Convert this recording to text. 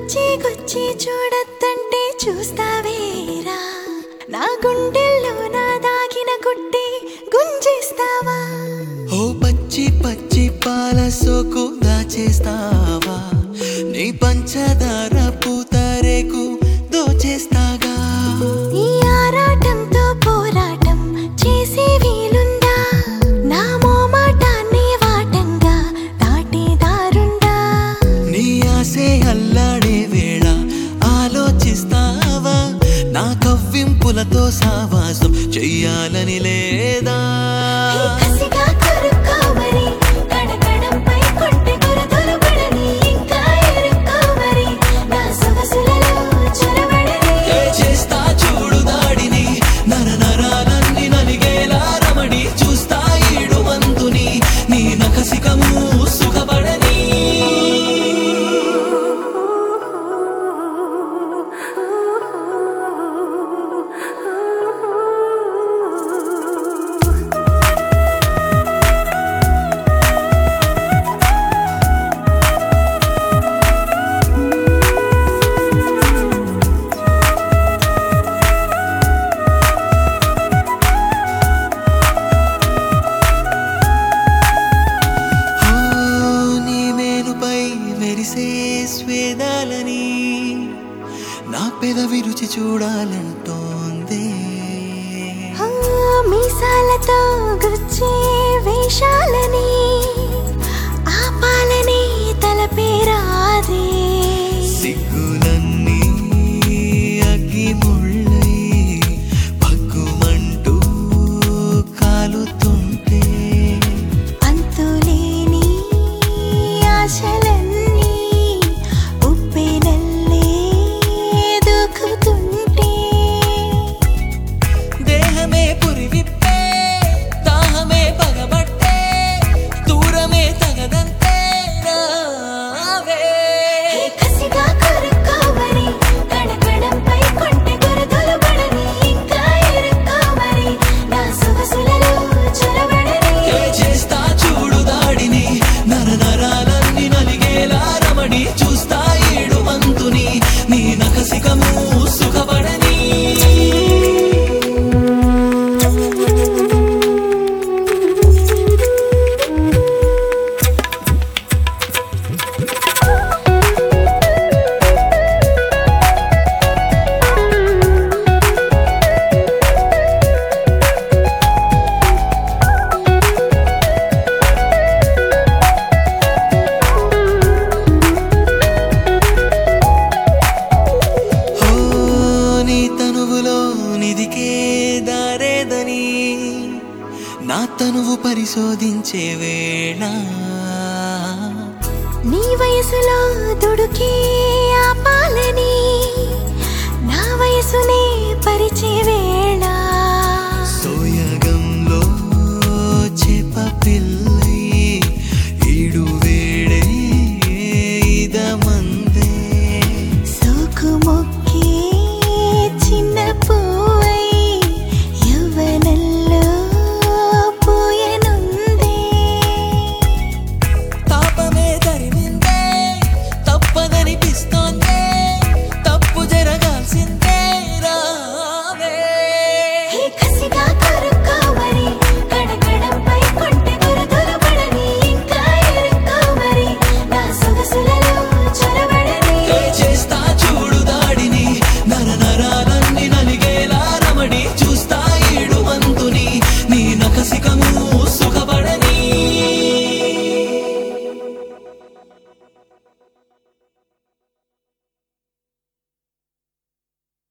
వచ్చి గుచ్చి చూడొద్దంటే చూస్తావేరా నా గుండెల్లో నా దాగిన గుట్టి గుంజిస్తావా ఓ పచ్చి పచ్చి పాల సోకు దాచేస్తావా నీ పంచదార పూతరేకు దోచేస్తాగా ఈ ఆరాటంతో పోరాటం చేసే వీలుందా నా మోమాటాన్ని వాటంగా దాటేదారుందా నీ ఆసే అల్లాడే వేళ ఆలోచిస్తావా నా కవ్వింపులతో సావాసం చెయ్యాలని లేదా ఈ కసిగా కొరుక్కోమరి, కడకడంపై కొట్టె కొరతలు పడని, ఇంకా ఎరుక్కోమరి, నా సొగసులలో చొరబడని. ఏ చేస్తా చూడు దాడిని నర నరాలన్నీ నలిగేలా రమడి చూస్తా ఈడు మంతుని నీ నకసికము సుఖపడని ఓ, నీ మేనుపై మెరిసే స్వేదాలని నా పెదవి రుచి చూడాలంటోందే ఆ, మీసాలతో గుచ్చే వేషాలని ఆపాలని తలపేరాదే సిగ్గులన్నీ అగ్గి ముళ్ళై పగ్గుమంటూ కాలుతుంటే అంతులేని ఆశలన్నీ ఉప్పెనల్లే దూకుతుంటే దేహమే పురివిప్పే దాహమే పగబట్టే దూరమే తగదంతే రావే హే కసిగా కొరుక్కోమరి, కడకడంపై కొట్టె కొరతలు పడని, ఇంకా ఎరుక్కోమరి, నా సొగసులలో చొరబడని. ఏ చేస్తా చూడు దాడిని నర నరాలన్నీ నలిగేలా రమడి చూస్తా ఈడు మంతుని నీ నకసికము సుఖపడని ఓ నీ తనువులో నిదికే దారేదని నా తనువు పరిశోధించే వేళ నీ వయసులో దుడుకే